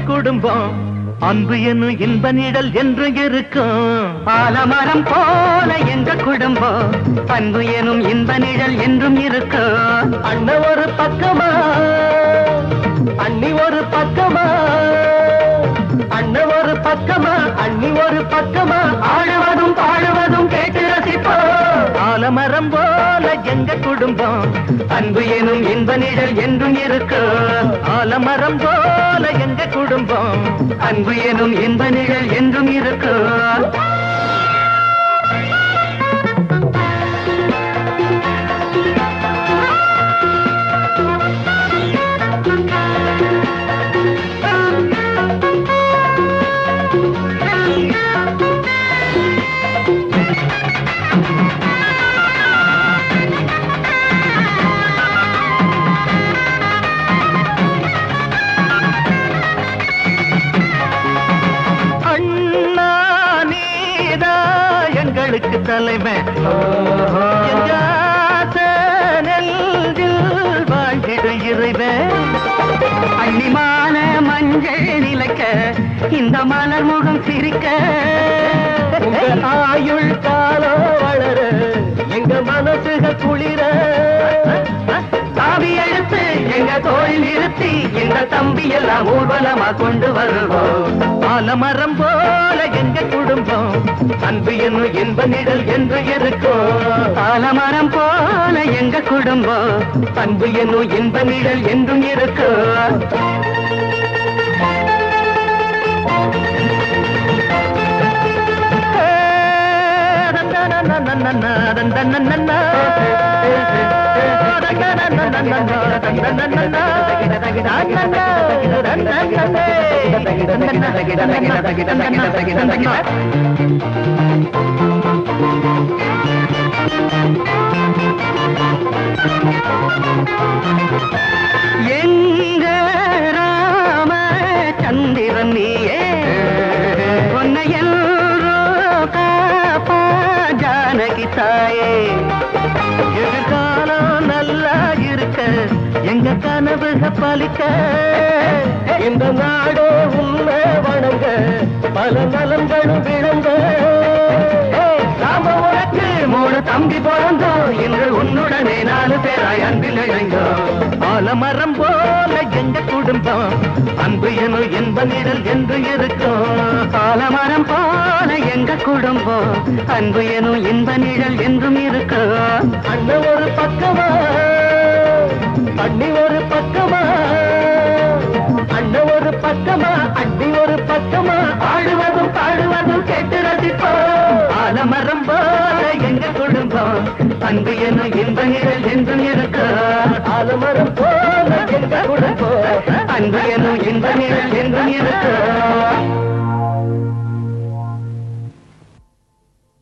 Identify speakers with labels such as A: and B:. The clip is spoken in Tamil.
A: குடும்பம் அன்பு என்னும் இன்ப நிழல் என்று இருக்கும்
B: ஆலமரம் போல எங்க குடும்பம் அன்பு எனும் இன்ப நிழல் என்றும் இருக்கும்
A: அண்ணன் ஒரு பக்கமா அண்ணி ஒரு பக்கமா அண்ணன் ஒரு பக்கமா அண்ணி ஒரு பக்கமா ஆடுவதும் பாடுவதும் கேட்டு ரசிப்போம் ஆலமரம் போல எங்க குடும்பம்
B: அன்பு எனும் இன்ப நிழல் என்றும் இருக்கும்
A: ஆலமரம் போல எங்க குடும்பம்
B: அன்பு எனும் இன்ப நிழல் என்றும் இருக்கும்
A: அண்ணா நீதா எங்களுக்கு தலைவன் எங்க ஆசை நெஞ்சில் வாழ்ந்திடும் இறைவன்
B: அள்ளிமான மஞ்சள் நிலைக்க இந்த மலர் முகம் சிரிக்க
A: உங்க ஆயுள் காலம் வளர எங்க மனசுக குளிர
B: சாவி எடுத்து எங்க தோளில் நிறுத்தி இந்த தம்பி எல்லாம் ஊர்வலமா கொண்டு வருவோம்
A: ஆலமரம் போல எங்க குடும்பம் அன்பு என்னும் இன்ப நிழல் என்று இருக்கும்
B: ஆலமரம் போல எங்க குடும்பம்
A: அன்பு என்னும் இன்ப நிழல் என்றும் இருக்கும்
B: எங்க ராம சந்திரன் நீயே உன்னை எல்லோ காப்பா ஜானகி தாயே
A: எதிர்காலம் நல்லா இருக்க எங்க கனவுக பலிக்க இந்த நாடோ உண்மை வணங்க பல நலன்களும் விளங்க ராம உனக்கு மூணு தம்பி பிறந்தோம் இன்று உன்னுடனே நாலு பேராய் அன்பில் இணைந்தோம் ஆலமரம் போல எங்க குடும்பம் அன்பு எனும் இன்ப நிழல் என்று இருக்கும்
B: ஆலமரம் போல எங்க குடும்பம் அன்பு எனும் இன்ப நிழல் என்றும் இருக்கும்
A: அண்ணன் ஒரு பக்கமா அண்ணி ஒரு பக்கமா அண்ணன் ஒரு பக்கமா அண்ணி ஒரு பக்கமா ஆடுவதும் பாடுவதும் கேட்டு ரசிப்போம் ஆலமரம் போல எங்க குடும்பம் அன்பு எனும் இன்ப நிழல் என்றும் இருக்கு ஆலமரம் போல எங்க குடும்பம்
B: அன்பு எனும் இன்ப நிழல் என்றும் இருக்கும்